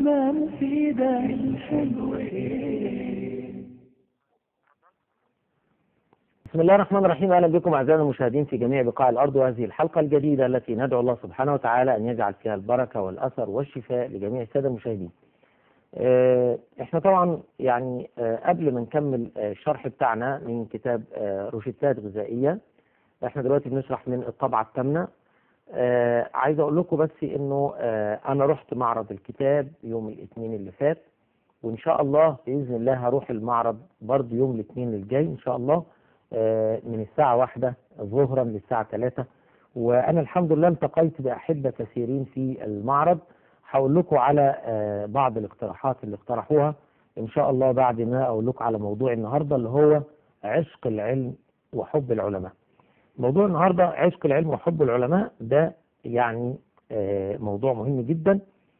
معلومة مفيدة الحلوين بسم الله الرحمن الرحيم اهلا بكم اعزائنا المشاهدين في جميع بقاع الارض وهذه الحلقه الجديده التي ندعو الله سبحانه وتعالى ان يجعل فيها البركه والاثر والشفاء لجميع الساده المشاهدين. آه، احنا طبعا يعني آه، قبل ما نكمل آه، الشرح بتاعنا من كتاب آه، روشتات غذائيه احنا دلوقتي بنشرح من الطبعه الثامنه آه، عايز اقول لكم بس انه آه، انا رحت معرض الكتاب يوم الاثنين اللي فات وان شاء الله باذن الله هروح المعرض برضه يوم الاثنين الجاي ان شاء الله آه، من الساعة واحدة ظهرا للساعة ثلاثة وأنا الحمد لله التقيت بأحبة كثيرين في المعرض هقول لكم على آه، بعض الاقتراحات اللي اقترحوها إن شاء الله بعد ما أقول لكم على موضوع النهاردة اللي هو عشق العلم وحب العلماء موضوع النهاردة عشق العلم وحب العلماء ده يعني آه، موضوع مهم جدا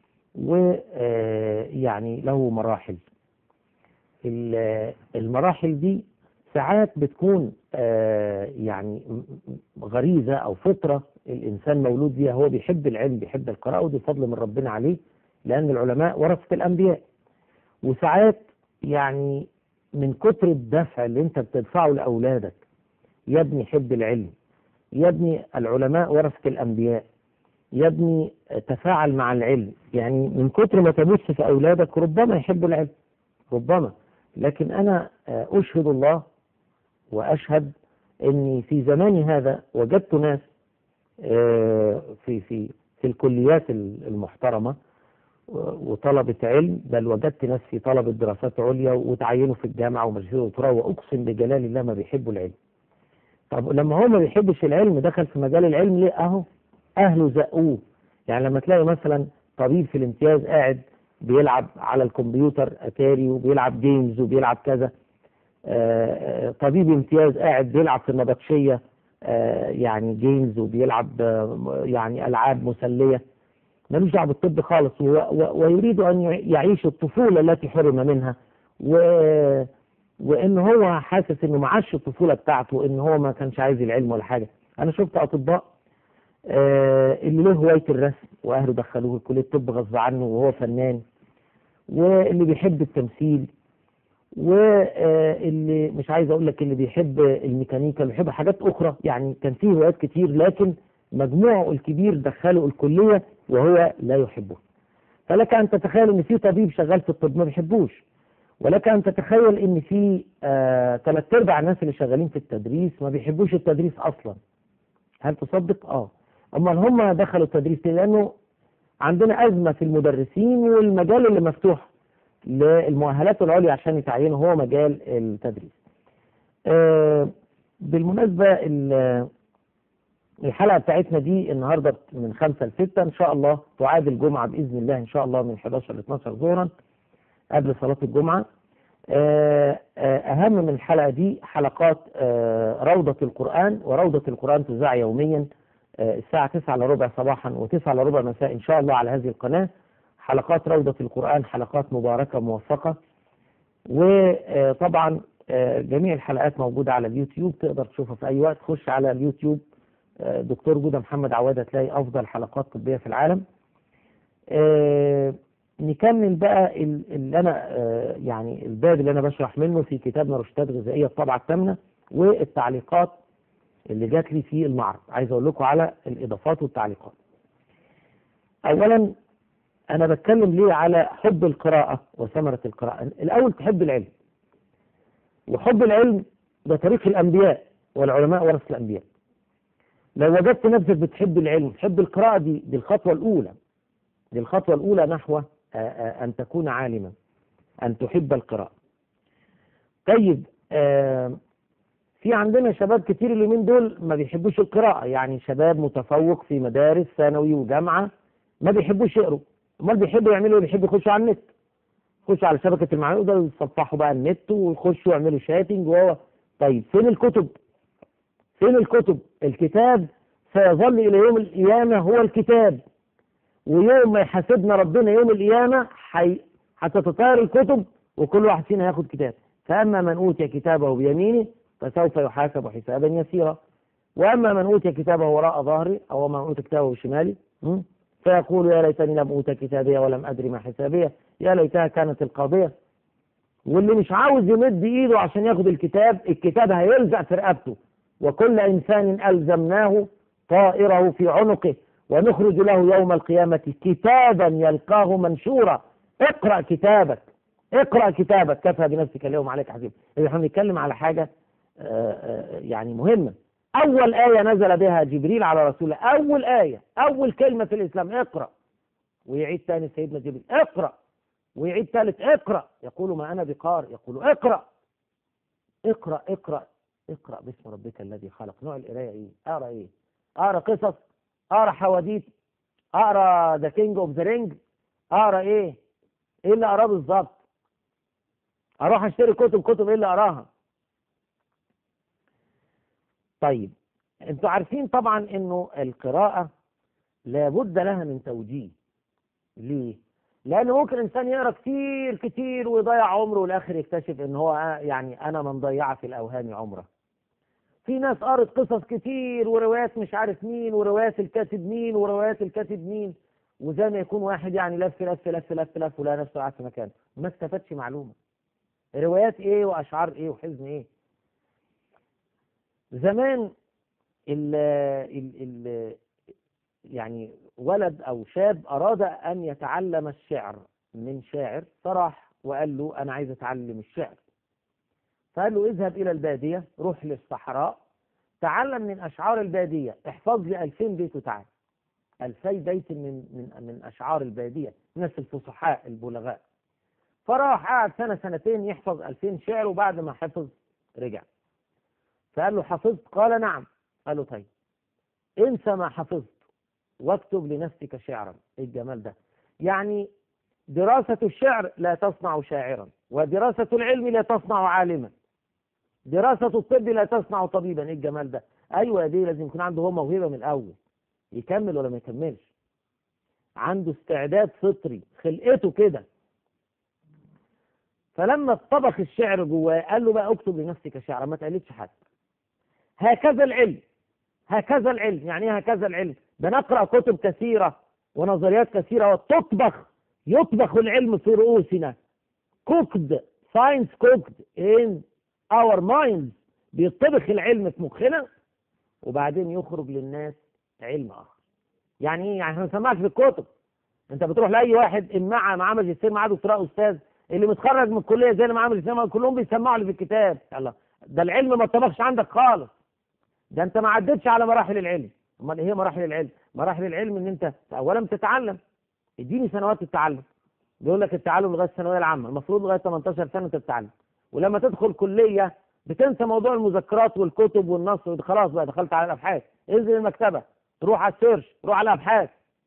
ويعني له مراحل ال- المراحل دي ساعات بتكون آه، يعني م- م- غريزة أو فطرة الإنسان مولود بيها هو بيحب العلم بيحب القراءة ودي فضل من ربنا عليه لأن العلماء ورثة الأنبياء وساعات يعني من كتر الدفع اللي أنت بتدفعه لأولادك يا ابني حب العلم يا ابني العلماء ورثة الأنبياء يا ابني تفاعل مع العلم يعني من كتر ما تبث في أولادك ربما يحبوا العلم ربما لكن أنا آه، أشهد الله وأشهد أني في زماني هذا وجدت ناس آه، في في في الكليات المحترمة و- وطلبة علم بل وجدت ناس في طلبة دراسات عليا وتعينوا في الجامعة وماجستير ودكتوراه وأقسم بجلال الله ما بيحبوا العلم طب لما هو ما بيحبش العلم دخل في مجال العلم ليه أهو أهله زقوه يعني لما تلاقي مثلا طبيب في الامتياز قاعد بيلعب على الكمبيوتر اتاري وبيلعب جيمز وبيلعب كذا آه، آه، طبيب امتياز قاعد بيلعب في النبطشيه آه، يعني جيمز وبيلعب آه، يعني العاب مسليه ملوش دعوه بالطب خالص و- و- ويريد ان يعيش الطفوله التي حرم منها و وان هو حاسس انه ما عاش الطفوله بتاعته ان هو ما كانش عايز العلم ولا حاجه انا شفت اطباء آه، اللي له هوايه الرسم واهله دخلوه كليه الطب غصب عنه وهو فنان واللي بيحب التمثيل واللي مش عايز اقول لك اللي بيحب الميكانيكا اللي بيحب حاجات اخرى يعني كان فيه هوايات كتير لكن مجموعه الكبير دخله الكليه وهو لا يحبه فلك ان تتخيل ان في طبيب شغال في الطب ما بيحبوش ولك ان تتخيل ان في آه ثلاث ارباع الناس اللي شغالين في التدريس ما بيحبوش التدريس اصلا هل تصدق؟ اه امال هم دخلوا التدريس ليه؟ لانه عندنا ازمه في المدرسين والمجال اللي مفتوح للمؤهلات العليا عشان يتعينوا هو مجال التدريس. آه بالمناسبه ال- الحلقه بتاعتنا دي النهارده من 5 ل 6 ان شاء الله تعاد الجمعه باذن الله ان شاء الله من 11 ل 12 ظهرا قبل صلاه الجمعه. آه، آه، أهم من الحلقة دي حلقات آه، روضة القرآن وروضة القرآن تذاع يوميا آه، الساعة 9 الا ربع صباحا و9 الا ربع مساء إن شاء الله على هذه القناة حلقات روضة القرآن حلقات مباركة موفقة وطبعا آه، جميع الحلقات موجودة على اليوتيوب تقدر تشوفها في أي وقت خش على اليوتيوب آه، دكتور جودة محمد عواد هتلاقي أفضل حلقات طبية في العالم آه، نكمل بقى ال- اللي انا آه، يعني الباب اللي انا بشرح منه في كتابنا روشتات غذائيه الطبعه الثامنه والتعليقات اللي جات لي في المعرض عايز اقول لكم على الاضافات والتعليقات اولا انا بتكلم ليه على حب القراءه وثمره القراءه الاول تحب العلم وحب العلم ده طريق الانبياء والعلماء ورث الانبياء لو وجدت نفسك بتحب العلم تحب القراءه دي دي الخطوه الاولى دي الخطوه الاولى نحو آه، آه، أن تكون عالما أن تحب القراءة طيب آه، في عندنا شباب كتير اليومين دول ما بيحبوش القراءة يعني شباب متفوق في مدارس ثانوي وجامعة ما بيحبوش يقروا امال بيحبوا يعملوا ايه بيحبوا يخشوا على النت يخشوا على شبكة المعلومات يقدروا يتصفحوا بقى النت ويخشوا يعملوا شاتنج وهو طيب فين الكتب فين الكتب الكتاب سيظل إلى يوم القيامة هو الكتاب ويوم ما يحاسبنا ربنا يوم القيامة حي... هتتطاير الكتب وكل واحد فينا ياخد كتاب فأما من أوتي كتابه بيمينه فسوف يحاسب حسابا يسيرا وأما من أوتي كتابه وراء ظهره أو من أوتي كتابه بشماله م? فيقول يا ليتني لم أوت كتابية ولم أدري ما حسابية يا ليتها كانت القاضية واللي مش عاوز يمد إيده عشان ياخد الكتاب الكتاب هيلزق في رقبته وكل إنسان ألزمناه طائره في عنقه ونخرج له يوم القيامة كتابا يلقاه منشورا اقرأ كتابك اقرأ كتابك كفى بنفسك اليوم عليك حسيب احنا بنتكلم على حاجة يعني مهمة أول آية نزل بها جبريل على رسوله أول آية أول كلمة في الإسلام اقرأ ويعيد ثاني سيدنا جبريل اقرأ ويعيد ثالث اقرأ يقول ما أنا بقار يقول اقرأ اقرأ اقرأ اقرأ باسم ربك الذي خلق نوع القراية ايه اقرأ ايه اقرأ قصص اقرأ حواديت اقرأ ذا كينج اوف ذا رينج اقرأ ايه ايه اللي اقراه بالظبط اروح اشتري كتب كتب ايه اللي اقراها طيب انتوا عارفين طبعا انه القراءة لابد لها من توجيه ليه لان ممكن انسان يقرا كتير كتير ويضيع عمره والاخر يكتشف ان هو يعني انا من ضيع في الاوهام عمره في ناس قرت قصص كتير وروايات مش عارف مين وروايات الكاتب مين وروايات الكاتب مين وزي ما يكون واحد يعني لف لف لف لف لف ولا نفسه قاعد في مكانه ما استفادش معلومه روايات ايه واشعار ايه وحزن ايه زمان ال ال ال يعني ولد او شاب اراد ان يتعلم الشعر من شاعر فراح وقال له انا عايز اتعلم الشعر فقال له اذهب الى الباديه روح للصحراء تعلم من اشعار الباديه احفظ لي 2000 بيت وتعال 2000 بيت من من من اشعار الباديه الناس الفصحاء البلغاء فراح قعد سنه سنتين يحفظ 2000 شعر وبعد ما حفظ رجع فقال له حفظت قال نعم قال له طيب انسى ما حفظت واكتب لنفسك شعرا ايه الجمال ده يعني دراسة الشعر لا تصنع شاعرا ودراسة العلم لا تصنع عالما دراسة الطب لا تصنع طبيبا ايه الجمال ده ايوه دي لازم يكون عنده هو موهبة من الاول يكمل ولا ما يكملش عنده استعداد فطري خلقته كده فلما طبخ الشعر جواه قال له بقى اكتب لنفسك شعرا ما تقلدش حد هكذا العلم هكذا العلم يعني ايه هكذا العلم بنقرا كتب كثيره ونظريات كثيره وتطبخ يطبخ العلم في رؤوسنا cooked science cooked in our minds بيطبخ العلم في مخنا وبعدين يخرج للناس علم اخر يعني ايه يعني احنا ما بنسمعش في الكتب انت بتروح لاي واحد ان مع معاه ماجستير معاه دكتوراه استاذ اللي متخرج من الكليه زي اللي معاه ماجستير كلهم بيسمعوا اللي في الكتاب الله ده العلم ما اتطبخش عندك خالص ده انت ما عدتش على مراحل العلم امال ايه هي مراحل العلم مراحل العلم ان انت اولا بتتعلم اديني سنوات التعلم بيقول لك التعلم لغايه الثانويه العامه المفروض لغايه 18 سنه انت بتتعلم ولما تدخل كليه بتنسى موضوع المذكرات والكتب والنص خلاص بقى دخلت على الابحاث انزل المكتبه روح على السيرش روح على الابحاث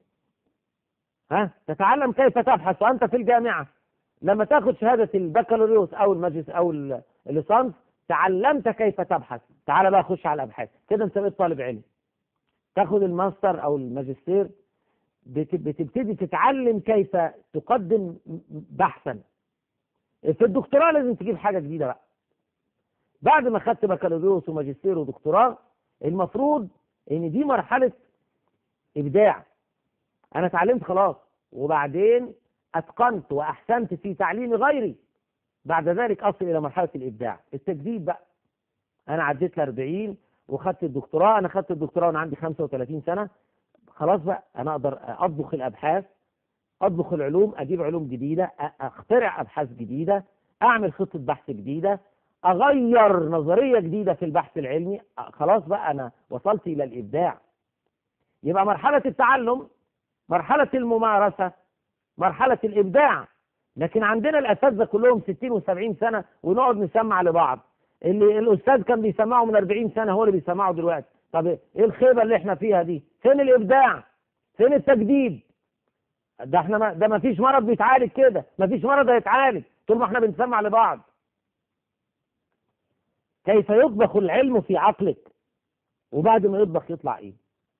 ها تتعلم كيف تبحث وانت في الجامعه لما تاخد شهاده البكالوريوس او الماجس او الليسانس تعلمت كيف تبحث تعال بقى خش على الابحاث كده انت بقيت طالب علم تاخد الماستر او الماجستير بتبتدي تتعلم كيف تقدم بحثا في الدكتوراه لازم تجيب حاجه جديده بقى بعد ما خدت بكالوريوس وماجستير ودكتوراه المفروض ان دي مرحله ابداع انا اتعلمت خلاص وبعدين اتقنت واحسنت في تعليم غيري بعد ذلك اصل الى مرحله الابداع التجديد بقى انا عديت ل 40 وخدت الدكتوراه انا خدت الدكتوراه وانا عندي 35 سنه خلاص بقى انا اقدر اطبخ الابحاث اطبخ العلوم اجيب علوم جديده اخترع ابحاث جديده اعمل خطه بحث جديده اغير نظريه جديده في البحث العلمي خلاص بقى انا وصلت الى الابداع يبقى مرحله التعلم مرحله الممارسه مرحله الابداع لكن عندنا الاساتذه كلهم 60 و70 سنه ونقعد نسمع لبعض اللي الاستاذ كان بيسمعه من 40 سنه هو اللي بيسمعه دلوقتي طب ايه الخيبه اللي احنا فيها دي فين الابداع فين التجديد ده احنا ما ده ما فيش مرض بيتعالج كده ما فيش مرض هيتعالج طول ما احنا بنسمع لبعض كيف يطبخ العلم في عقلك وبعد ما يطبخ يطلع ايه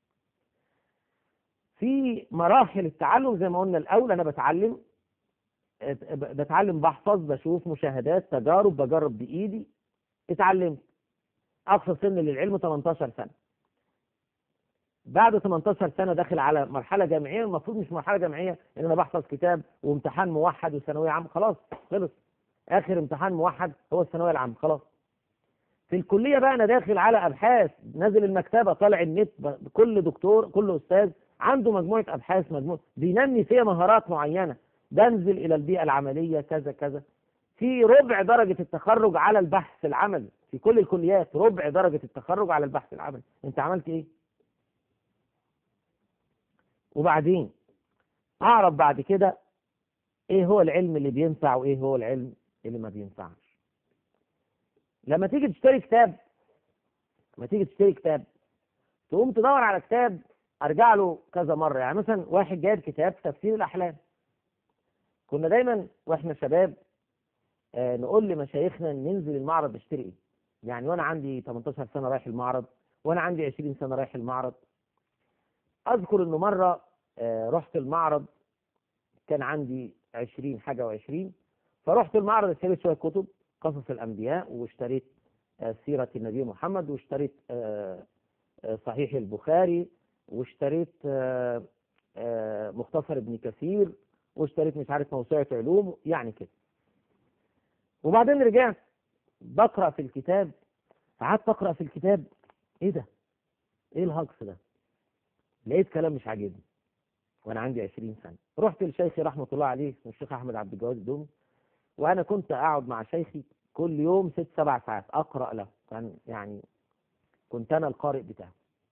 في مراحل التعلم زي ما قلنا الاول انا بتعلم بتعلم بحفظ بشوف مشاهدات تجارب بجرب بايدي اتعلمت اقصى سن للعلم 18 سنه بعد 18 سنه داخل على مرحله جامعيه المفروض مش مرحله جامعيه ان انا بحفظ كتاب وامتحان موحد وثانويه عامه خلاص خلص اخر امتحان موحد هو الثانويه العامه خلاص في الكليه بقى انا داخل على ابحاث نازل المكتبه طالع النت ب- كل دكتور كل استاذ عنده مجموعه ابحاث مجموعه بينمي فيها مهارات معينه بنزل الى البيئه العمليه كذا كذا في ربع درجه التخرج على البحث العملي في كل الكليات ربع درجه التخرج على البحث العملي انت عملت ايه وبعدين اعرف بعد كده ايه هو العلم اللي بينفع وايه هو العلم اللي ما بينفعش لما تيجي تشتري كتاب لما تيجي تشتري كتاب تقوم تدور على كتاب ارجع له كذا مره يعني مثلا واحد جايب كتاب تفسير الاحلام كنا دايما واحنا شباب آه نقول لمشايخنا ننزل المعرض نشتري ايه يعني وانا عندي 18 سنه رايح المعرض وانا عندي 20 سنه رايح المعرض اذكر انه مره آه رحت المعرض كان عندي 20 حاجه و20 فرحت المعرض اشتريت شويه كتب قصص الانبياء واشتريت آه سيره النبي محمد واشتريت آه آه صحيح البخاري واشتريت آه آه مختصر ابن كثير واشتريت مش عارف موسوعه علوم يعني كده وبعدين رجعت بقرا في الكتاب قعدت اقرا في الكتاب ايه ده ايه الهجص ده لقيت كلام مش عاجبني وانا عندي 20 سنه رحت لشيخي رحمه الله عليه اسمه الشيخ احمد عبد الجواد الدومي وانا كنت اقعد مع شيخي كل يوم ست سبع ساعات اقرا له كان يعني كنت انا القارئ بتاعه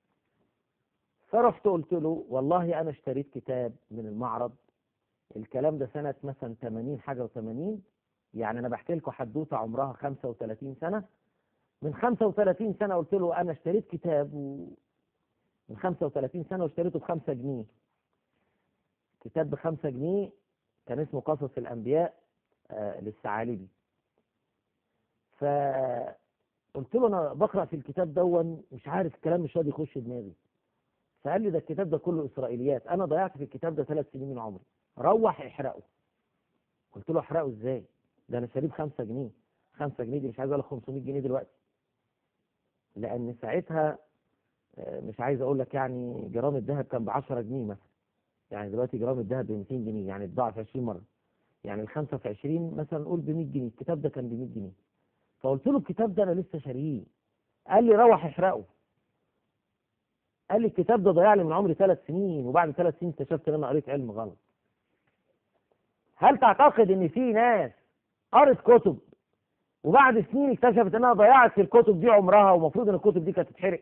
فرحت قلت له والله انا اشتريت كتاب من المعرض الكلام ده سنه مثلا 80 حاجه و80 يعني انا بحكي لكم حدوته عمرها 35 سنه من 35 سنه قلت له انا اشتريت كتاب و... من 35 سنه واشتريته ب 5 جنيه كتاب ب 5 جنيه كان اسمه قصص الانبياء آه للثعالبي فقلت له انا بقرا في الكتاب دون مش عارف الكلام مش راضي يخش دماغي فقال لي ده الكتاب ده كله اسرائيليات انا ضيعت في الكتاب ده ثلاث سنين من عمري روح احرقه قلت له احرقه ازاي ده انا شاريه ب 5 جنيه 5 جنيه دي مش عايز اقول لك 500 جنيه دلوقتي لان ساعتها مش عايز اقول لك يعني جرام الذهب كان ب 10 جنيه مثلا يعني دلوقتي جرام الذهب ب 200 جنيه يعني اتضاعف 20 مره يعني الخمسه في 20 مثلا نقول ب 100 جنيه الكتاب ده كان ب 100 جنيه فقلت له الكتاب ده انا لسه شاريه قال لي روح احرقه قال لي الكتاب ده ضيع لي من عمري ثلاث سنين وبعد ثلاث سنين اكتشفت ان انا قريت علم غلط هل تعتقد ان في ناس قرت كتب وبعد سنين اكتشفت انها ضيعت في الكتب دي عمرها ومفروض ان الكتب دي كانت تتحرق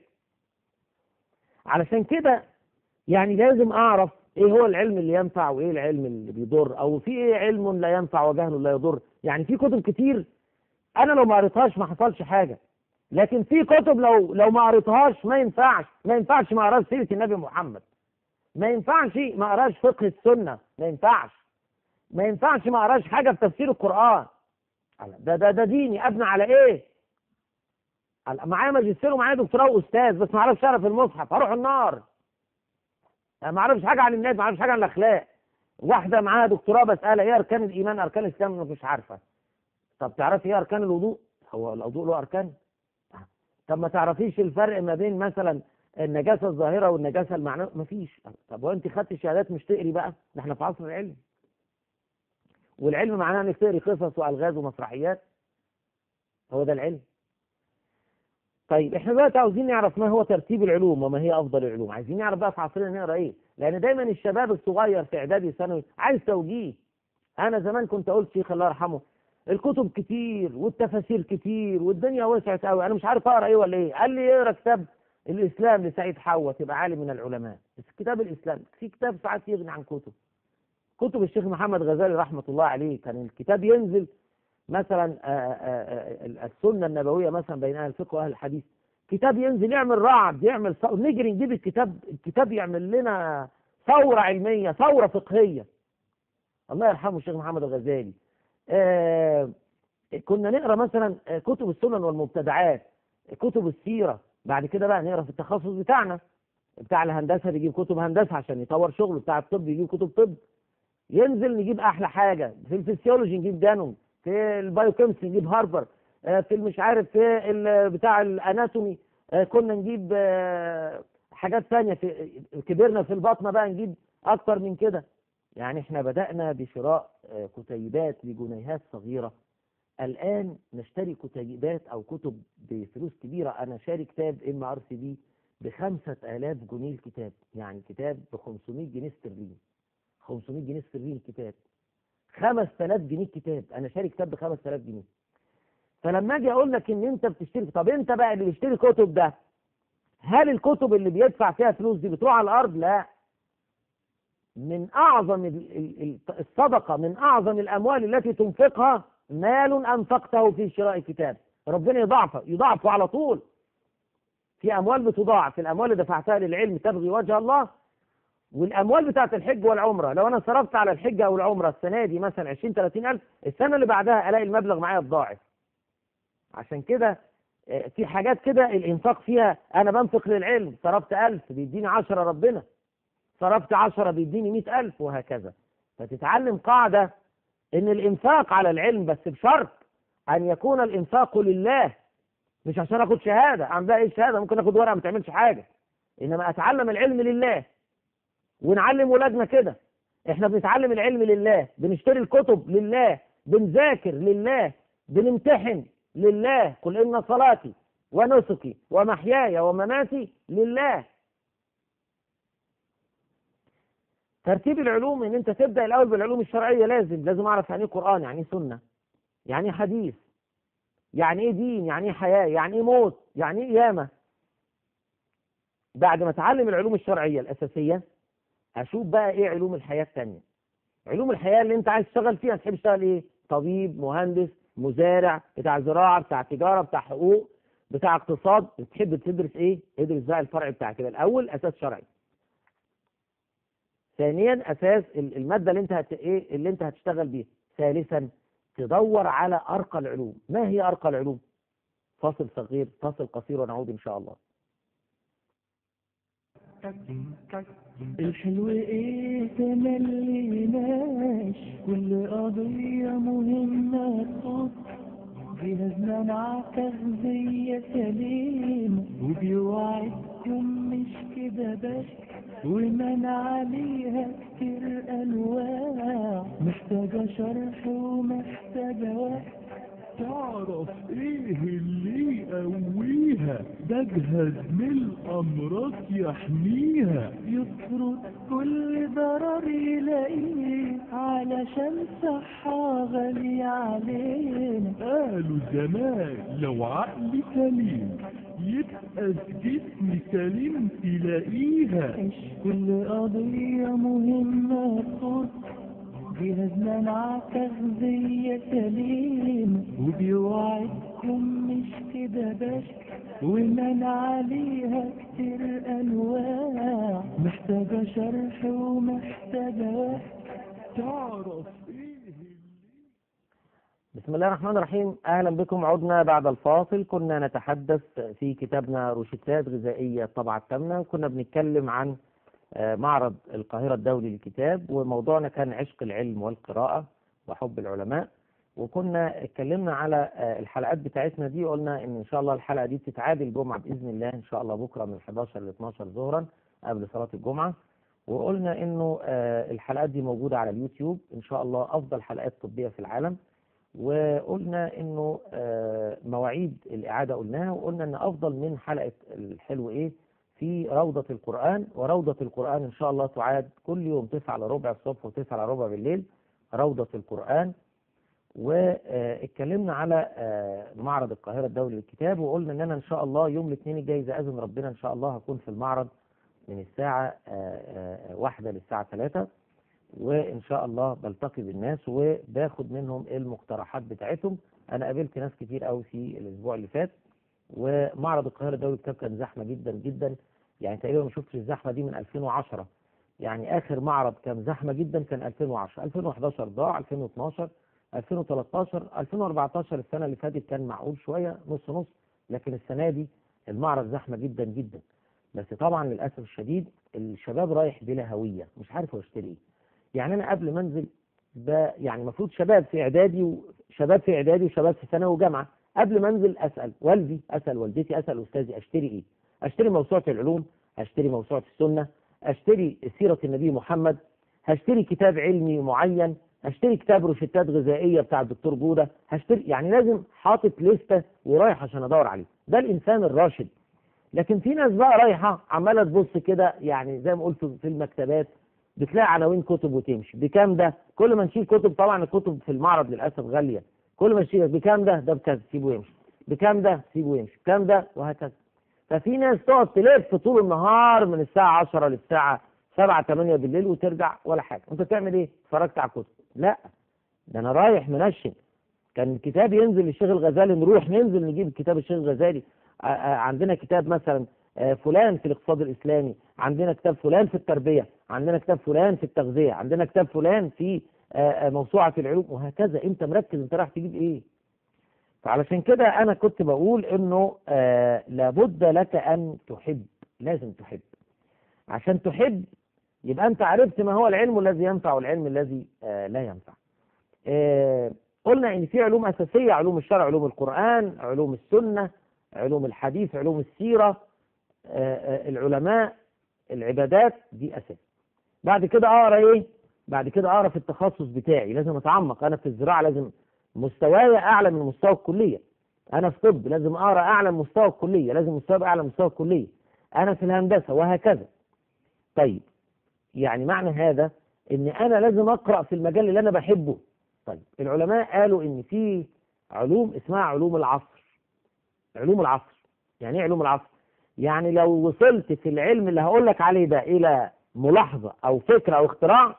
علشان كده يعني لازم اعرف ايه هو العلم اللي ينفع وايه العلم اللي بيضر او في ايه علم لا ينفع وجهل لا يضر يعني في كتب كتير انا لو ما قريتهاش ما حصلش حاجه لكن في كتب لو لو ما قريتهاش ما ينفعش ما ينفعش ما اقراش سيره النبي محمد ما ينفعش ما اقراش فقه السنه ما ينفعش ما ينفعش ما اقراش حاجه في تفسير القران ده ده ده ديني ابني على ايه معايا ماجستير ومعايا دكتوراه واستاذ بس ما اعرفش اعرف المصحف هروح النار ما اعرفش حاجه عن الناس ما اعرفش حاجه عن الاخلاق واحده معاها دكتوراه بسالها ايه اركان الايمان اركان الاسلام مش عارفه طب تعرفي ايه اركان الوضوء هو الوضوء له اركان طب ما تعرفيش الفرق ما بين مثلا النجاسه الظاهره والنجاسه المعنويه مفيش طب وانت خدت شهادات مش تقري بقى ده احنا في عصر العلم والعلم معناه انك تقري قصص والغاز ومسرحيات هو ده العلم طيب احنا دلوقتي عاوزين نعرف ما هو ترتيب العلوم وما هي افضل العلوم عايزين نعرف بقى في عصرنا نقرا ايه لان دايما الشباب الصغير في اعدادي ثانوي عايز توجيه انا زمان كنت اقول شيخ الله يرحمه الكتب كتير والتفاسير كتير والدنيا وسعت قوي انا مش عارف اقرا ايه ولا ايه قال لي اقرا كتاب الاسلام لسعيد حوا تبقى عالم من العلماء بس كتاب الاسلام في كتاب ساعات يغني عن كتب كتب الشيخ محمد غزالي رحمه الله عليه كان الكتاب ينزل مثلا آآ آآ السنه النبويه مثلا بين اهل الفقه واهل الحديث كتاب ينزل يعمل رعد يعمل صو... نجري نجيب الكتاب الكتاب يعمل لنا ثوره علميه ثوره فقهيه الله يرحمه الشيخ محمد الغزالي آه كنا نقرا مثلا كتب السنن والمبتدعات كتب السيره بعد كده بقى نقرا في التخصص بتاعنا بتاع الهندسه بيجيب كتب هندسه عشان يطور شغله بتاع الطب يجيب كتب طب ينزل نجيب احلى حاجه في الفسيولوجي نجيب دانون في البايوكيمستري نجيب هاربر في مش عارف في بتاع الاناتومي كنا نجيب حاجات ثانيه في كبرنا في البطنه بقى نجيب اكتر من كده يعني احنا بدأنا بشراء آه، كتيبات لجنيهات صغيرة الآن نشتري كتيبات أو كتب بفلوس كبيرة أنا شاري كتاب ام ار سي بي بخمسة آلاف جنيه الكتاب يعني كتاب ب 500 جنيه استرليني 500 جنيه استرليني الكتاب 5000 جنيه الكتاب أنا شاري كتاب ب 5000 جنيه فلما أجي أقول لك إن أنت بتشتري طب أنت بقى اللي بيشتري كتب ده هل الكتب اللي بيدفع فيها فلوس دي بتروح على الأرض؟ لا من أعظم ال- ال- ال- الصدقة من أعظم الأموال التي تنفقها مال أنفقته في شراء كتاب ربنا يضاعفه يضاعفه على طول في أموال بتضاعف الأموال اللي دفعتها للعلم تبغي وجه الله والأموال بتاعت الحج والعمرة لو أنا صرفت على الحج أو العمرة السنة دي مثلا 20 30 ألف السنة اللي بعدها ألاقي المبلغ معايا اتضاعف عشان كده آه، في حاجات كده الإنفاق فيها أنا بنفق للعلم صرفت ألف بيديني 10 ربنا صرفت عشرة بيديني مئة ألف وهكذا فتتعلم قاعدة إن الإنفاق على العلم بس بشرط أن يكون الإنفاق لله مش عشان آخد شهادة عن بقى إيه الشهادة ممكن آخد ورقة ما تعملش حاجة إنما أتعلم العلم لله ونعلم ولادنا كده إحنا بنتعلم العلم لله بنشتري الكتب لله بنذاكر لله بنمتحن لله قل إن صلاتي ونسكي ومحياي ومماتي لله ترتيب العلوم ان انت تبدا الاول بالعلوم الشرعيه لازم لازم اعرف يعني ايه قران يعني ايه سنه يعني ايه حديث يعني ايه دين يعني ايه حياه يعني ايه موت يعني ايه قيامه بعد ما اتعلم العلوم الشرعيه الاساسيه اشوف بقى ايه علوم الحياه الثانيه علوم الحياه اللي انت عايز تشتغل فيها تحب تشتغل ايه طبيب مهندس مزارع بتاع زراعه بتاع تجاره بتاع حقوق بتاع اقتصاد بتحب تدرس ايه ادرس بقى الفرع بتاع كده الاول اساس شرعي ثانيا اساس ال- الماده اللي انت هت... ايه اللي انت هتشتغل بيها ثالثا تدور على ارقى العلوم ما هي ارقى العلوم فاصل صغير فاصل قصير ونعود ان شاء الله الحلو ايه تمليناش كل قضية مهمة تخص جهازنا مع تغذية سليمة وبيوعدكم مش كده بس ومن عليها كتير أنواع محتاجة شرح ومحتاجة وقت تعرف ايه اللي يقويها ده جهاز من الامراض يحميها يطرد كل ضرر يلاقيه علشان صحة غالية علينا قالوا زمان لو عقلي سليم يبقى الجسم سليم تلاقيها مش كل قضية مهمة تخص جهازنا مع تغذية سليمة وبيوعدكم مش كده بس ومن عليها كتير أنواع محتاجة شرح ومحتاجة وقت تعرف ايه اللي بسم الله الرحمن الرحيم اهلا بكم عدنا بعد الفاصل كنا نتحدث في كتابنا روشتات غذائيه الطبعه الثامنه وكنا بنتكلم عن آه، معرض القاهره الدولي للكتاب وموضوعنا كان عشق العلم والقراءه وحب العلماء وكنا اتكلمنا على آه، الحلقات بتاعتنا دي وقلنا ان ان شاء الله الحلقه دي بتتعاد الجمعه باذن الله ان شاء الله بكره من 11 ل 12 ظهرا قبل صلاه الجمعه وقلنا انه آه، الحلقات دي موجوده على اليوتيوب ان شاء الله افضل حلقات طبيه في العالم وقلنا انه آه، مواعيد الاعاده قلناها وقلنا ان افضل من حلقه الحلو ايه في روضه القران وروضه القران ان شاء الله تعاد كل يوم 9 الا ربع الصبح و9 الا ربع بالليل روضه القران واتكلمنا على آه، معرض القاهره الدولي للكتاب وقلنا ان انا ان شاء الله يوم الاثنين الجاي اذا اذن ربنا ان شاء الله هكون في المعرض من الساعه آه، آه، واحدة للساعه 3 وان شاء الله بلتقي بالناس وباخد منهم المقترحات بتاعتهم انا قابلت ناس كتير قوي في الاسبوع اللي فات ومعرض القاهره الدولي للكتاب كان زحمه جدا جدا يعني تقريبا ما شفتش الزحمه دي من 2010 يعني اخر معرض كان زحمه جدا كان 2010 2011 ضاع 2012 2013 2014 السنه اللي فاتت كان معقول شويه نص نص لكن السنه دي المعرض زحمه جدا جدا بس طبعا للاسف الشديد الشباب رايح بلا هويه مش عارف هو يشتري ايه يعني انا قبل ما انزل ب... يعني المفروض شباب في اعدادي وشباب في اعدادي وشباب في ثانوي وجامعه قبل ما انزل اسال والدي اسال والدتي اسال استاذي اشتري ايه اشتري موسوعه العلوم هشتري موسوعة السنة اشتري سيرة النبي محمد هشتري كتاب علمي معين هشتري كتاب روشتات غذائية بتاع الدكتور جودة هشتري يعني لازم حاطط لستة ورايح عشان ادور عليه ده الانسان الراشد لكن في ناس بقى رايحة عمالة تبص كده يعني زي ما قلت في المكتبات بتلاقي عناوين كتب وتمشي بكام ده كل ما نشيل كتب طبعا الكتب في المعرض للاسف غاليه كل ما نشيل بكام ده ده بكذا سيبه يمشي بكام ده سيبه يمشي بكام ده وهكذا ففي ناس تقعد تلف طول النهار من الساعه 10 للساعه 7 8 بالليل وترجع ولا حاجه انت بتعمل ايه اتفرجت على الكتب لا ده انا رايح منشن كان الكتاب ينزل للشيخ الغزالي نروح ننزل نجيب كتاب الشيخ الغزالي ع- ع- عندنا كتاب مثلا آه، فلان في الاقتصاد الاسلامي عندنا كتاب فلان في التربيه عندنا كتاب فلان في التغذيه عندنا كتاب فلان في آه، آه، موسوعه العلوم وهكذا انت مركز انت رايح تجيب ايه فعلشان كده انا كنت بقول انه آه لابد لك ان تحب لازم تحب عشان تحب يبقى انت عرفت ما هو العلم الذي ينفع والعلم الذي آه لا ينفع آه قلنا ان في علوم اساسيه علوم الشرع علوم القران علوم السنه علوم الحديث علوم السيره آه آه العلماء العبادات دي اساس بعد كده اقرا ايه بعد كده اقرا في التخصص بتاعي لازم اتعمق انا في الزراعه لازم مستواي اعلى من مستوى الكليه انا في طب لازم اقرا اعلى من مستوى الكليه لازم مستوى اعلى من مستوى الكليه انا في الهندسه وهكذا طيب يعني معنى هذا ان انا لازم اقرا في المجال اللي انا بحبه طيب العلماء قالوا ان في علوم اسمها علوم العصر علوم العصر يعني ايه علوم العصر يعني لو وصلت في العلم اللي هقول لك عليه ده الى ملاحظه او فكره او اختراع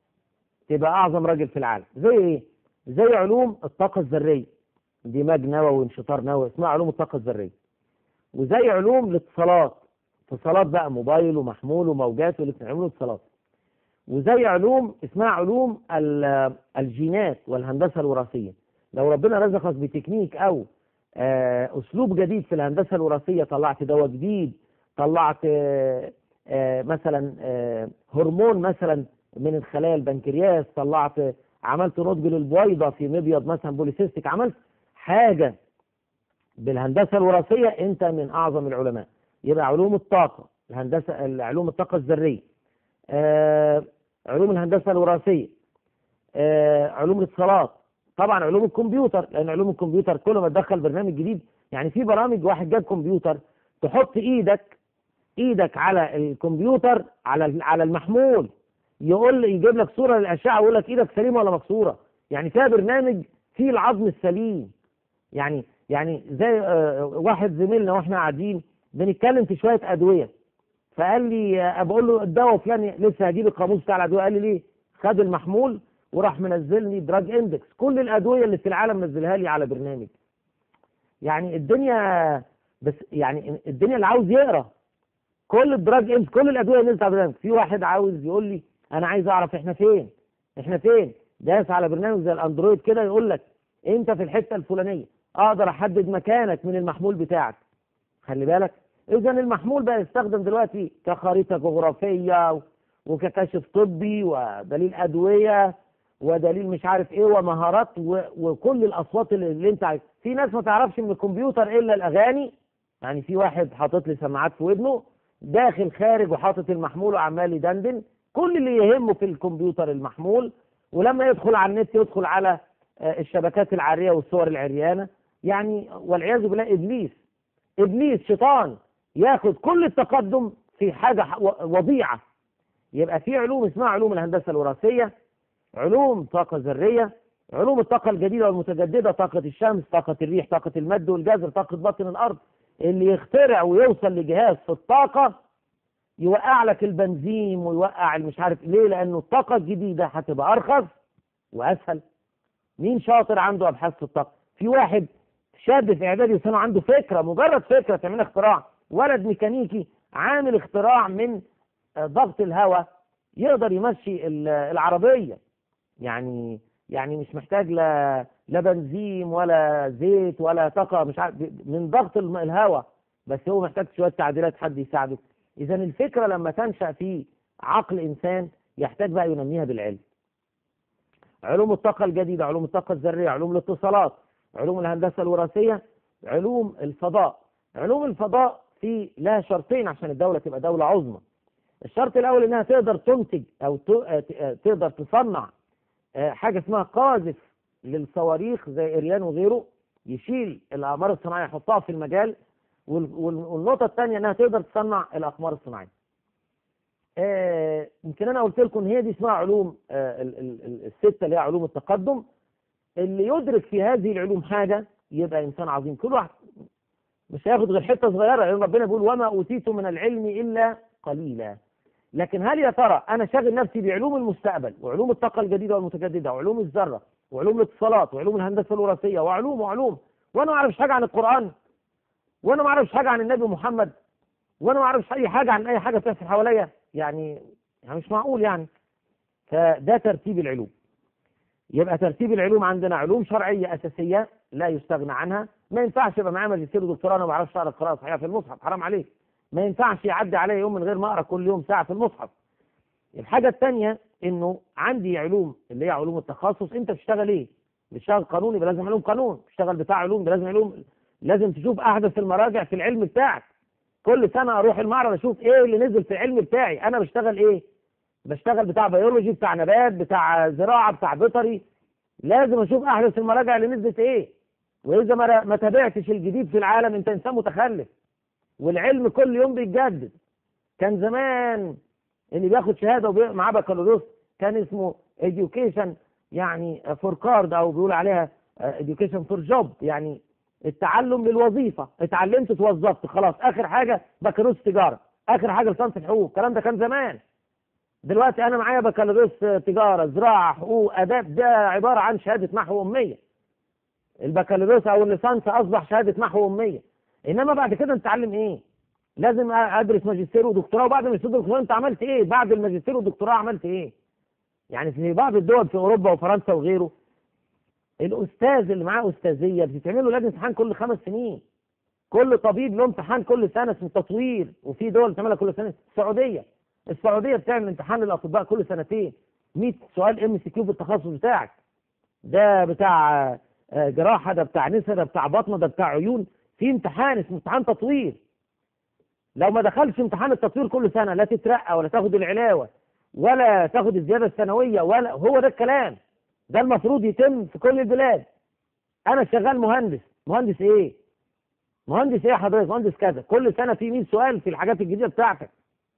تبقى اعظم راجل في العالم زي ايه زي علوم الطاقه الذريه دماغ نووي وانشطار نووي اسمها علوم الطاقه الذريه وزي علوم الاتصالات اتصالات بقى موبايل ومحمول وموجات علوم الاتصالات وزي علوم اسمها علوم ال- الجينات والهندسه الوراثيه لو ربنا رزقك بتكنيك او آه، اسلوب جديد في الهندسه الوراثيه طلعت دواء جديد طلعت آه، آه، مثلا آه، هرمون مثلا من الخلايا البنكرياس طلعت عملت نضج للبويضه في مبيض مثلا بوليسيستيك عملت حاجه بالهندسه الوراثيه انت من اعظم العلماء يبقى علوم الطاقه الهندسه علوم الطاقه الذريه آه، علوم الهندسه الوراثيه آه، علوم الاتصالات طبعا علوم الكمبيوتر لان علوم الكمبيوتر كل ما تدخل برنامج جديد يعني في برامج واحد جاب كمبيوتر تحط ايدك ايدك على الكمبيوتر على على المحمول يقول يجيب لك صوره للاشعه ويقول لك ايدك سليمه ولا مكسوره يعني فيها برنامج فيه العظم السليم يعني يعني زي آه، واحد زميلنا واحنا قاعدين بنتكلم في شويه ادويه فقال لي آه، بقول له الدواء فلان لسه هجيب القاموس بتاع الادويه قال لي ليه؟ خد المحمول وراح منزلني دراج اندكس كل الادويه اللي في العالم نزلها لي على برنامج يعني الدنيا بس يعني الدنيا اللي عاوز يقرا كل الدراج اندكس كل الادويه نزلت على برنامج في واحد عاوز يقول لي انا عايز اعرف احنا فين احنا فين داس على برنامج زي الاندرويد كده يقول لك انت في الحته الفلانيه اقدر احدد مكانك من المحمول بتاعك خلي بالك اذا المحمول بقى يستخدم دلوقتي كخريطه جغرافيه وككشف طبي ودليل ادويه ودليل مش عارف ايه ومهارات و... وكل الاصوات اللي, اللي انت عايز في ناس ما تعرفش من الكمبيوتر الا الاغاني يعني في واحد حاطط لي سماعات في ودنه داخل خارج وحاطط المحمول وعمال يدندن كل اللي يهمه في الكمبيوتر المحمول ولما يدخل على النت يدخل على آه، الشبكات العاريه والصور العريانه يعني والعياذ بالله ابليس ابليس شيطان ياخد كل التقدم في حاجه ح- و- وضيعه يبقى في علوم اسمها علوم الهندسه الوراثيه علوم طاقه ذريه علوم الطاقه الجديده والمتجدده طاقه الشمس طاقه الريح طاقه المد والجزر طاقه باطن الارض اللي يخترع ويوصل لجهاز في الطاقه يوقع لك البنزين ويوقع مش عارف ليه لانه الطاقه الجديده هتبقى ارخص واسهل مين شاطر عنده ابحاث في الطاقه في واحد شاب في اعدادي سنه عنده فكره مجرد فكره تعمل اختراع ولد ميكانيكي عامل اختراع من آه، ضغط الهواء يقدر يمشي ال- العربيه يعني يعني مش محتاج لا لا بنزين ولا زيت ولا طاقه مش عارف من ضغط الم- الهواء بس هو محتاج شويه تعديلات حد يساعده اذا الفكره لما تنشا في عقل انسان يحتاج بقى ينميها بالعلم علوم الطاقه الجديده علوم الطاقه الذريه علوم الاتصالات علوم الهندسه الوراثيه علوم الفضاء علوم الفضاء في لها شرطين عشان الدولة تبقى دولة عظمى الشرط الأول إنها تقدر تنتج أو ت- آه، ت- آه، تقدر تصنع آه، حاجة اسمها قاذف للصواريخ زي إريان وغيره يشيل الأقمار الصناعية يحطها في المجال وال- وال- والنقطة الثانية إنها تقدر تصنع الأقمار الصناعية. آه، يمكن أنا قلت لكم إن هي دي اسمها علوم آه، ال- ال- ال- الستة اللي هي علوم التقدم اللي يدرك في هذه العلوم حاجة يبقى إنسان عظيم كل واحد مش هياخد غير حتة صغيرة لأن ربنا بيقول وما أوتيت من العلم إلا قليلا لكن هل يا ترى أنا شاغل نفسي بعلوم المستقبل وعلوم الطاقة الجديدة والمتجددة وعلوم الذرة وعلوم الاتصالات وعلوم الهندسة الوراثية وعلوم وعلوم وأنا ما أعرفش حاجة عن القرآن وأنا ما أعرفش حاجة عن النبي محمد وأنا ما أعرفش أي حاجة عن أي حاجة بتحصل حواليا يعني يعني مش معقول يعني فده ترتيب العلوم يبقى ترتيب العلوم عندنا علوم شرعية أساسية لا يستغنى عنها ما ينفعش يبقى معايا ماجستير ودكتوراه أنا ما بعرفش أقرأ قراءة صحيحة في المصحف حرام عليك ما ينفعش يعدي عليا يوم من غير ما أقرأ كل يوم ساعة في المصحف الحاجة الثانية إنه عندي علوم اللي هي علوم التخصص أنت بتشتغل إيه؟ بتشتغل قانون يبقى لازم علوم قانون بتشتغل بتاع علوم يبقى لازم علوم لازم تشوف أحدث المراجع في العلم بتاعك كل سنة أروح المعرض أشوف إيه اللي نزل في العلم بتاعي أنا بشتغل إيه؟ بشتغل بتاع بيولوجي بتاع نبات بتاع زراعة بتاع بيطري لازم اشوف احدث المراجع اللي نزلت ايه واذا ما ما تابعتش الجديد في العالم انت انسان متخلف والعلم كل يوم بيتجدد كان زمان اللي بياخد شهاده ومعاه بكالوريوس كان اسمه education يعني فور كارد او بيقول عليها education فور جوب يعني التعلم للوظيفه اتعلمت اتوظفت خلاص اخر حاجه بكالوريوس تجاره اخر حاجه لسانس الحقوق الكلام ده كان زمان دلوقتي انا معايا بكالوريوس تجاره زراعه حقوق اداب ده عباره عن شهاده محو اميه البكالوريوس او الليسانس اصبح شهاده محو اميه انما بعد كده نتعلم ايه لازم ادرس ماجستير ودكتوراه وبعد الماجستير والدكتوراه انت عملت ايه بعد الماجستير والدكتوراه عملت ايه يعني في بعض الدول في اوروبا وفرنسا وغيره الاستاذ اللي معاه استاذيه بتتعمل له لجنه امتحان كل خمس سنين كل طبيب له امتحان كل سنه اسمه تطوير وفي دول بتعملها كل سنه السعوديه السعوديه بتعمل امتحان للاطباء كل سنتين 100 سؤال ام سي كيو بالتخصص بتاعك ده بتاع آه، جراحه ده بتاع نسا ده بتاع بطنه ده بتاع عيون في امتحان اسمه امتحان تطوير لو ما دخلش امتحان التطوير كل سنه لا تترقى ولا تاخد العلاوه ولا تاخد الزياده السنويه ولا هو ده الكلام ده المفروض يتم في كل البلاد انا شغال مهندس مهندس ايه مهندس ايه يا حضرتك مهندس كذا كل سنه في 100 سؤال في الحاجات الجديده بتاعتك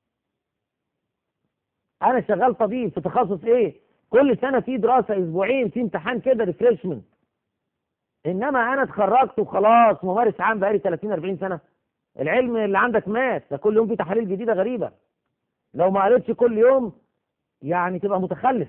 انا شغال طبيب في تخصص ايه كل سنه في دراسه اسبوعين في امتحان كده ريفريشمنت انما انا اتخرجت وخلاص ممارس عام بقالي 30 40 سنه العلم اللي عندك مات ده كل يوم في تحاليل جديده غريبه لو ما قريتش كل يوم يعني تبقى متخلف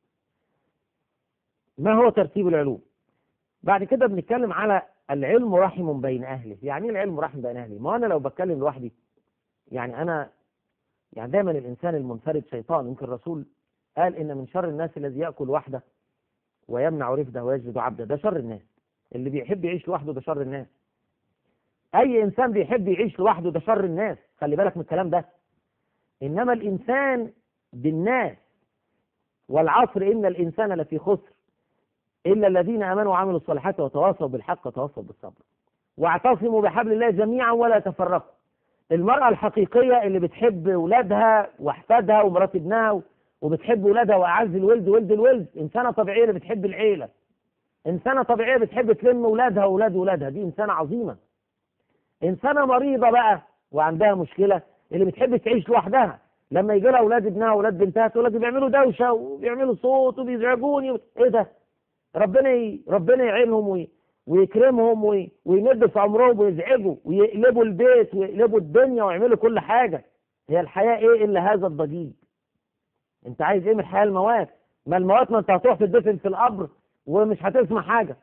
ما هو ترتيب العلوم بعد كده بنتكلم على العلم رحم بين اهله يعني ايه العلم رحم بين اهله ما انا لو بتكلم لوحدي يعني انا يعني دايما الانسان المنفرد شيطان يمكن الرسول قال ان من شر الناس الذي ياكل وحده ويمنع رفده ويجلد عبده ده شر الناس اللي بيحب يعيش لوحده ده شر الناس اي انسان بيحب يعيش لوحده ده شر الناس خلي بالك من الكلام ده انما الانسان بالناس والعصر ان الانسان لفي خسر الا الذين امنوا وعملوا الصالحات وتواصوا بالحق وتواصوا بالصبر واعتصموا بحبل الله جميعا ولا تفرقوا المرأة الحقيقية اللي بتحب ولادها واحفادها ومرات ابنها وبتحب ولادها واعز الولد ولد الولد انسانة طبيعية اللي بتحب العيلة انسانة طبيعية بتحب تلم ولادها واولاد ولادها دي انسانة عظيمة انسانة مريضة بقى وعندها مشكلة اللي بتحب تعيش لوحدها لما يجي لها اولاد ابنها واولاد بنتها تقول لك بيعملوا دوشة وبيعملوا صوت وبيزعجوني ايه ده ربنا ي... ربنا يعينهم وي... ويكرمهم وي... ويمد في عمرهم ويزعجوا ويقلبوا البيت ويقلبوا الدنيا ويعملوا كل حاجة هي الحياة ايه الا هذا الضجيج انت عايز ايه من الحياة الموات ما الموات ما انت هتروح تدفن في القبر ومش هتسمع حاجة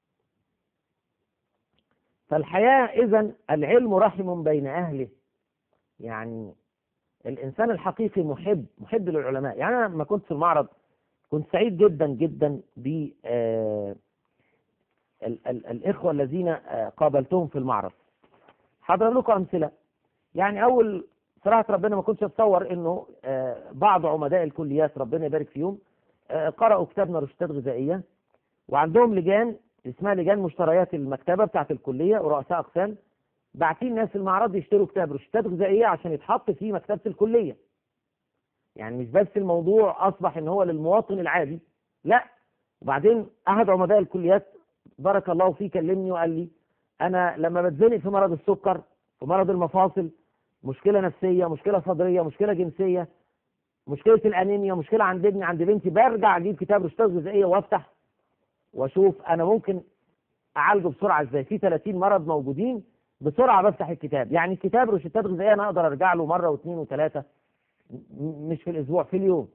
فالحياة اذا العلم رحم بين اهله يعني الانسان الحقيقي محب محب للعلماء يعني انا لما كنت في المعرض كنت سعيد جدا جدا ب آه ال ال الإخوة الذين آه قابلتهم في المعرض هضرب لكم أمثلة يعني أول صراحة ربنا ما كنتش أتصور إنه آه بعض عمداء الكليات ربنا يبارك فيهم قرأوا كتابنا روشتات غذائية وعندهم لجان اسمها لجان مشتريات المكتبة بتاعة الكلية ورؤساء أقسام باعتين ناس المعرض يشتروا كتاب روشتات غذائيه عشان يتحط في مكتبه الكليه يعني مش بس الموضوع اصبح ان هو للمواطن العادي لا وبعدين احد عمداء الكليات بارك الله فيه كلمني وقال لي انا لما بتزنق في مرض السكر في مرض المفاصل مشكله نفسيه مشكله صدريه مشكله جنسيه مشكله الانيميا مشكله عند ابني عند بنتي برجع اجيب كتاب روشتات غذائيه وافتح واشوف انا ممكن اعالجه بسرعه ازاي في 30 مرض موجودين بسرعه بفتح الكتاب يعني الكتاب روشتات غذائيه انا اقدر ارجع له مره واثنين وثلاثه م- مش في الاسبوع في اليوم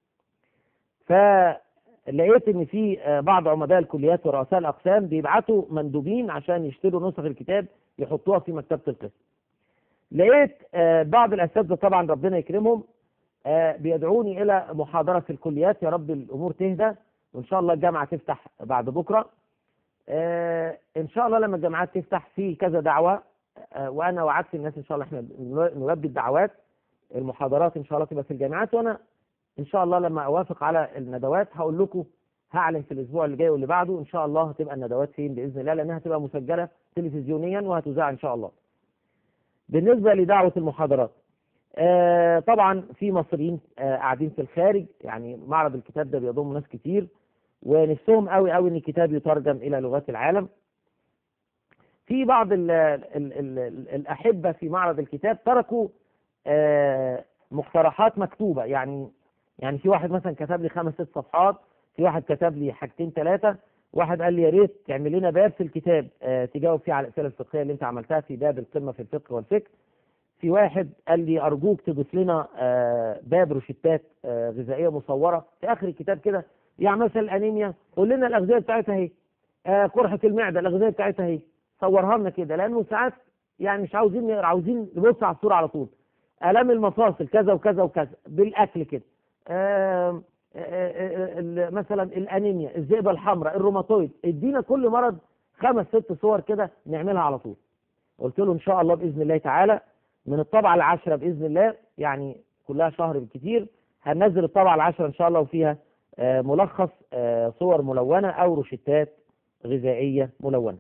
فلقيت ان في آه، بعض عمداء الكليات ورؤساء الاقسام بيبعتوا مندوبين عشان يشتروا نسخ الكتاب يحطوها في مكتبه القسم لقيت آه، بعض الاساتذه طبعا ربنا يكرمهم آه، بيدعوني الى محاضره في الكليات يا رب الامور تهدى وان شاء الله الجامعه تفتح بعد بكره آه، ان شاء الله لما الجامعات تفتح في كذا دعوه آه، وانا وعدت الناس ان شاء الله احنا نلبي الدعوات المحاضرات ان شاء الله تبقى في الجامعات وانا ان شاء الله لما اوافق على الندوات هقول لكم هعلن في الاسبوع اللي جاي واللي بعده ان شاء الله هتبقى الندوات فين باذن الله لانها هتبقى مسجله تلفزيونيا وهتذاع ان شاء الله. بالنسبه لدعوه المحاضرات آه طبعا في مصريين آه قاعدين في الخارج يعني معرض الكتاب ده بيضم ناس كتير ونفسهم قوي قوي ان الكتاب يترجم الى لغات العالم. في بعض ال ال ال ال الاحبه في معرض الكتاب تركوا آه مقترحات مكتوبه يعني يعني في واحد مثلا كتب لي خمس ست صفحات في واحد كتب لي حاجتين ثلاثه واحد قال لي يا ريت تعمل لنا باب في الكتاب آه تجاوب فيه على الاسئله الفقهيه اللي انت عملتها في باب القمه في الفقه والفكر في واحد قال لي ارجوك تضيف لنا آه باب روشتات آه غذائيه مصوره في اخر الكتاب كده يعني مثلا الانيميا قول لنا الاغذيه بتاعتها اهي آه قرحه المعده الاغذيه بتاعتها اهي صورها لنا كده لانه ساعات يعني مش عاوزين نقرا عاوزين نبص على الصوره على طول الام المفاصل كذا وكذا وكذا بالاكل كده آه مثلا الانيميا الذئبه الحمراء الروماتويد ادينا كل مرض خمس ست صور كده نعملها على طول قلت له ان شاء الله باذن الله تعالى من الطبعه العاشره باذن الله يعني كلها شهر بالكثير هننزل الطبعه العاشره ان شاء الله وفيها آه ملخص آه صور ملونه او روشتات غذائيه ملونه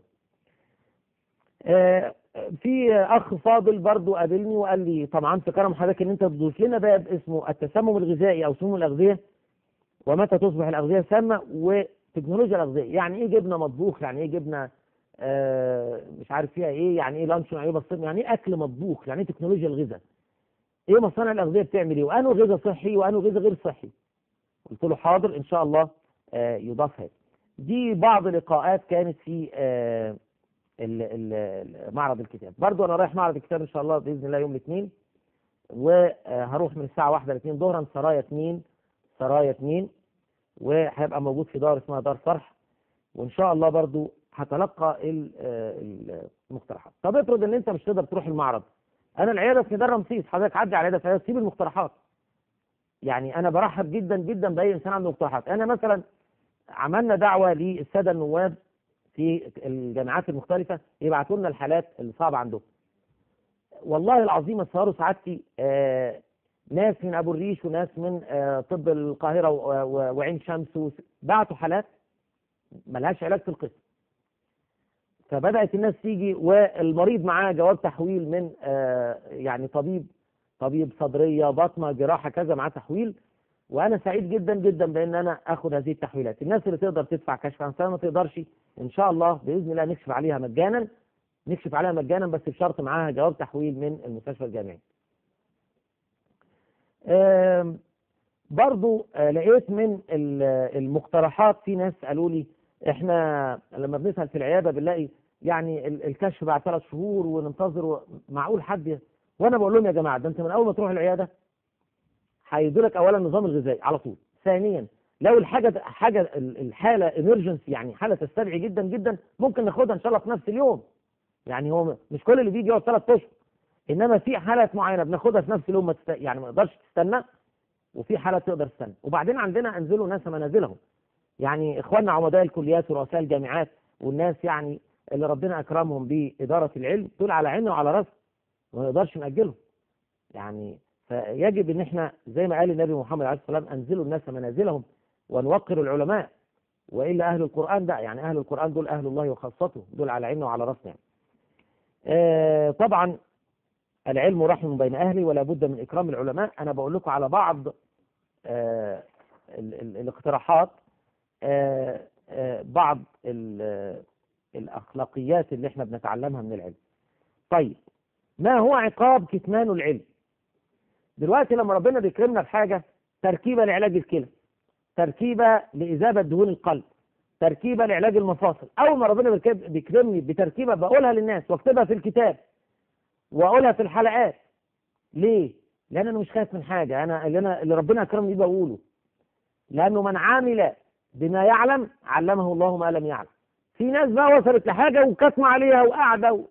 آه في اخ فاضل برضو قابلني وقال لي طبعا في كرم حضرتك ان انت تضيف لنا باب اسمه التسمم الغذائي او سموم الاغذيه ومتى تصبح الاغذيه سامه وتكنولوجيا الاغذيه يعني ايه جبنه مطبوخ يعني ايه جبنه آه مش عارف فيها ايه يعني ايه لانشون يعني ايه بسطرمه يعني ايه اكل مطبوخ يعني ايه تكنولوجيا الغذاء ايه مصانع الاغذيه بتعمل ايه وانه غذاء صحي وانه غذاء غير صحي قلت له حاضر ان شاء الله آه يضاف هذا دي بعض لقاءات كانت في آه معرض الكتاب برضو انا رايح معرض الكتاب ان شاء الله باذن الله يوم الاثنين وهروح من الساعه 1 ل 2 ظهرا سرايا 2 سرايا 2 وهيبقى موجود في دار اسمها دار فرح وان شاء الله برضو هتلقى المقترحات طب افرض ان انت مش تقدر تروح المعرض انا العياده في ميدان رمسيس حضرتك عدي على العياده في العيادة، سيب المقترحات يعني انا برحب جدا جدا باي انسان عنده مقترحات انا مثلا عملنا دعوه للساده النواب في الجامعات المختلفة يبعتوا لنا الحالات الصعبة عندهم والله العظيم اتصوروا سعادتي آه ناس من ابو الريش وناس من آه طب القاهرة وعين شمس بعتوا حالات ملهاش علاج في القسم فبدأت الناس تيجي والمريض معاه جواب تحويل من آه يعني طبيب طبيب صدرية بطنة جراحة كذا معاه تحويل وانا سعيد جدا جدا بان انا اخد هذه التحويلات الناس اللي تقدر تدفع كشف عن سنه ما تقدرش ان شاء الله باذن الله نكشف عليها مجانا نكشف عليها مجانا بس بشرط معاها جواب تحويل من المستشفى الجامعي برضو لقيت من المقترحات في ناس قالوا لي احنا لما بنسال في العياده بنلاقي يعني الكشف بعد ثلاث شهور وننتظر معقول حد وانا بقول لهم يا جماعه ده انت من اول ما تروح العياده هيدولك اولا النظام الغذائي على طول ثانيا لو الحاجه حاجه الحاله ايمرجنسي يعني حاله تستدعي جدا جدا ممكن ناخدها ان شاء الله في نفس اليوم يعني هو مش كل اللي بيجي يقعد ثلاث اشهر انما في حالات معينه بناخدها في نفس اليوم ما تست... يعني ما تقدرش تستنى وفي حالات تقدر تستنى وبعدين عندنا انزلوا ناس منازلهم يعني اخواننا عمداء الكليات ورؤساء الجامعات والناس يعني اللي ربنا اكرمهم باداره العلم دول على عيننا وعلى راسنا ما نقدرش ناجلهم يعني فيجب ان احنا زي ما قال النبي محمد عليه الصلاه والسلام انزلوا الناس منازلهم ونوقر العلماء والا اهل القران ده يعني اهل القران دول اهل الله وخاصته دول على عيننا وعلى راسنا يعني. آه، طبعا العلم رحم بين أهله ولا بد من إكرام العلماء أنا بقول لكم على بعض آه، ال- ال- الاقتراحات آه، آه، بعض ال- الأخلاقيات اللي احنا بنتعلمها من العلم طيب ما هو عقاب كتمان العلم دلوقتي لما ربنا بيكرمنا بحاجة تركيبة لعلاج الكلى تركيبة لإذابة دهون القلب تركيبة لعلاج المفاصل أول ما ربنا بيكرم- بيكرمني بتركيبة بقولها للناس واكتبها في الكتاب وأقولها في الحلقات ليه؟ لأن أنا مش خايف من حاجة أنا اللي, أنا اللي ربنا أكرمني بيه بقوله لأنه من عامل بما يعلم علمه الله ما لم يعلم في ناس بقى وصلت لحاجة وكتمة عليها وقاعدة و...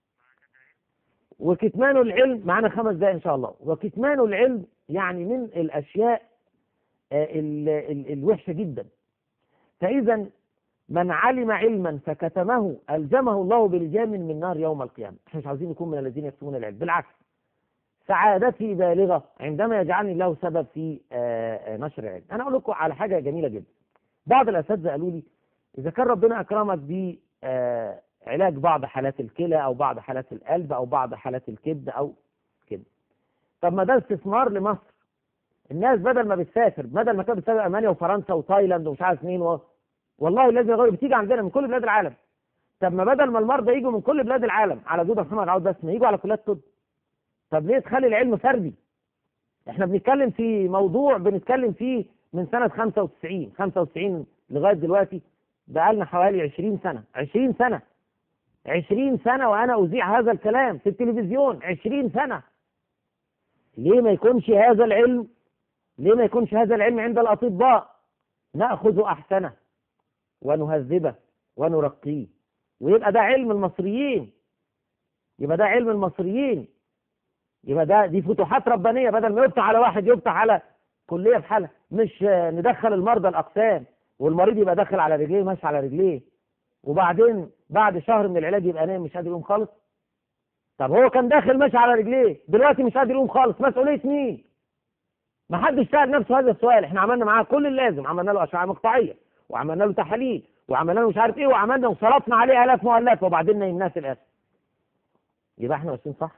وكتمان العلم معانا خمس دقايق إن شاء الله وكتمان العلم يعني من الأشياء آه، ال- ال- الوحشة جدا فإذا من علم علما فكتمه ألزمه الله بلجام من نار يوم القيامة احنا مش عاوزين نكون من الذين يكتمون العلم بالعكس سعادتي بالغة عندما يجعلني الله سبب في آه، آه، نشر العلم أنا أقول لكم على حاجة جميلة جدا بعض الأساتذة قالوا لي إذا كان ربنا أكرمك بعلاج بعض حالات الكلى أو بعض حالات القلب أو بعض حالات الكبد أو كده طب ما ده استثمار لمصر الناس بدل ما بتسافر بدل ما كانت بتسافر المانيا وفرنسا وتايلاند ومش عارف مين و... والله الذي غير بتيجي عندنا من كل بلاد العالم طب ما بدل ما المرضى يجوا من كل بلاد العالم على جودة محمد عوض بس ما يجوا على كليات طب طب ليه تخلي العلم فردي احنا بنتكلم في موضوع بنتكلم فيه من سنة 95 95 لغاية دلوقتي بقالنا حوالي 20 سنة 20 سنة 20 سنة وأنا أذيع هذا الكلام في التلفزيون 20 سنة ليه ما يكونش هذا العلم ليه ما يكونش هذا العلم عند الأطباء نأخذ أحسنه ونهذبه ونرقيه ويبقى ده علم المصريين يبقى ده علم المصريين يبقى ده دي فتوحات ربانية بدل ما يفتح على واحد يفتح على كلية في حالة مش آه، ندخل المرضى الأقسام والمريض يبقى داخل على رجليه ماشي على رجليه وبعدين بعد شهر من العلاج يبقى نايم مش قادر يقوم خالص طب هو كان داخل ماشي على رجليه دلوقتي مش قادر يقوم خالص مسؤولية مين؟ ما حدش سأل نفسه هذا السؤال احنا عملنا معاه كل اللازم عملنا له أشعة مقطعية وعملنا له تحاليل وعملنا له مش عارف ايه وعملنا وصرفنا عليه آلاف مؤلفة وبعدين نيمناه في الآخر يبقى احنا ماشيين صح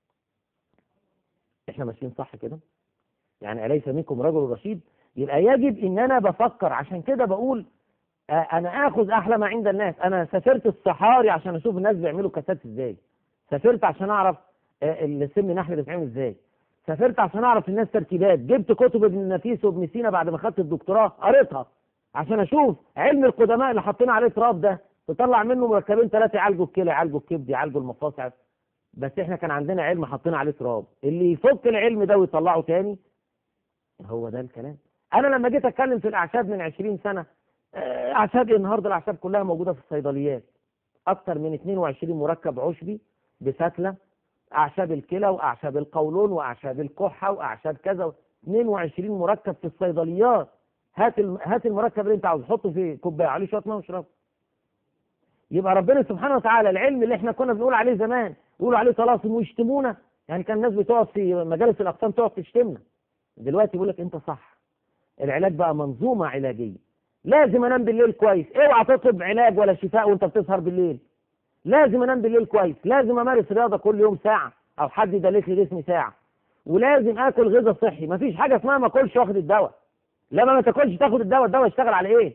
احنا ماشيين صح كده يعني أليس منكم رجل رشيد يبقى يجب ان انا بفكر عشان كده بقول آه، انا اخذ احلى ما عند الناس انا سافرت الصحاري عشان اشوف الناس بيعملوا كاسات ازاي سافرت عشان اعرف آه، السم نحل بيتعمل ازاي سافرت عشان اعرف الناس تركيبات جبت كتب ابن نفيس وابن سينا بعد ما خدت الدكتوراه قريتها عشان اشوف علم القدماء اللي حاطين عليه تراب ده تطلع منه مركبين ثلاثه يعالجوا الكلى يعالجوا الكبد يعالجوا المفاصل بس احنا كان عندنا علم حاطين عليه تراب اللي يفك العلم ده ويطلعه تاني هو ده الكلام انا لما جيت اتكلم في الاعشاب من 20 سنه آه، اعشاب إيه؟ النهارده الاعشاب كلها موجوده في الصيدليات اكثر من 22 مركب عشبي بفتله اعشاب الكلى واعشاب القولون واعشاب الكحه واعشاب كذا 22 مركب في الصيدليات هات الم... هات المركب اللي انت عاوز حطه في كوبايه عليه شويه ميه واشربه يبقى ربنا سبحانه وتعالى العلم اللي احنا كنا بنقول عليه زمان يقولوا عليه طلاسم ويشتمونا يعني كان الناس بتقعد في مجالس الاقسام تقعد تشتمنا دلوقتي بيقول لك انت صح العلاج بقى منظومه علاجيه لازم انام بالليل كويس اوعى تطلب علاج ولا شفاء وانت بتسهر بالليل لازم انام بالليل كويس لازم امارس رياضه كل يوم ساعه او حد يدلك لي جسمي ساعه ولازم اكل غذاء صحي مفيش حاجه اسمها ما اكلش واخد الدواء لما ما تاكلش تاخد الدواء الدواء يشتغل على ايه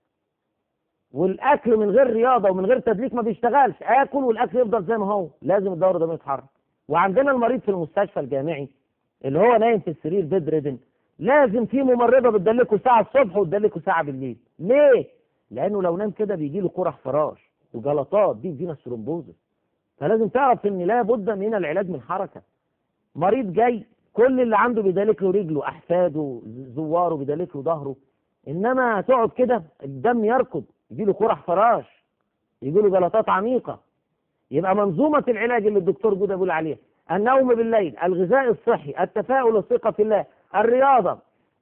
والاكل من غير رياضه ومن غير تدليك ما بيشتغلش اكل والاكل يفضل زي ما هو لازم الدوره ده يتحرك وعندنا المريض في المستشفى الجامعي اللي هو نايم في السرير بيد ريدن لازم في ممرضه بتدلكه ساعه الصبح وتدلكه ساعه بالليل ليه لانه لو نام كده بيجي له قرح فراش وجلطات دي فينا ثرومبوزس فلازم تعرف ان لا بد من العلاج من حركه مريض جاي كل اللي عنده بيدلك له رجله احفاده زواره بيدلك له ظهره انما تقعد كده الدم يركض يجي له قرح فراش يجي له جلطات عميقه يبقى منظومه العلاج اللي الدكتور جوده بيقول عليها النوم بالليل الغذاء الصحي التفاؤل الثقه في الله الرياضه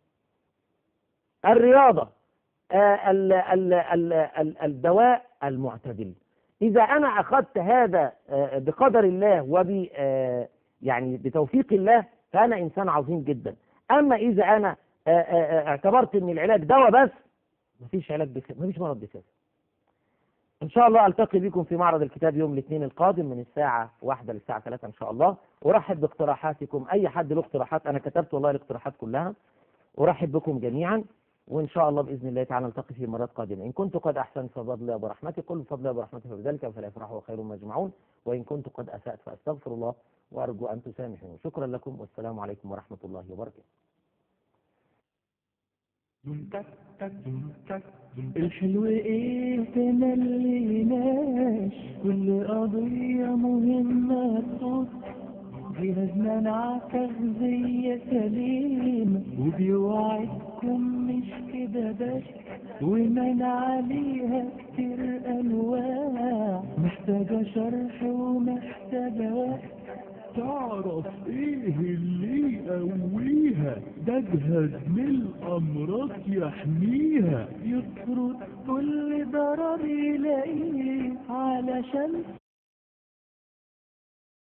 الرياضه آه، ال ال ال ال الدواء المعتدل إذا أنا أخذت هذا آه، بقدر الله وب آه، يعني بتوفيق الله فأنا إنسان عظيم جدا أما إذا أنا آه، آه، آه، اعتبرت إن العلاج دواء بس مفيش علاج بكذا مفيش مرض بكذا ان شاء الله التقي بكم في معرض الكتاب يوم الاثنين القادم من الساعة واحدة للساعة ثلاثة ان شاء الله ارحب باقتراحاتكم اي حد له اقتراحات انا كتبت والله الاقتراحات كلها ارحب بكم جميعا وان شاء الله باذن الله تعالى نلتقي في مرات قادمه ان كنت قد احسنت فبفضل الله ورحمته قل بفضل الله ورحمته فبذلك فلا يفرحوا خير ما يجمعون وان كنت قد اسات فاستغفر الله وارجو ان تسامحوني شكرا لكم والسلام عليكم ورحمه الله وبركاته الحلو ايه تمليناش كل قضية مهمة تخص جهازنا نعكس زي سليم وبيوعدكم مش كده بس ومن عليها كتير انواع محتاجة شرح ومحتاجة وقت تعرف ايه اللي يقويها ده جهاز من الامراض يحميها يطرد كل ضرر يلاقيه علشان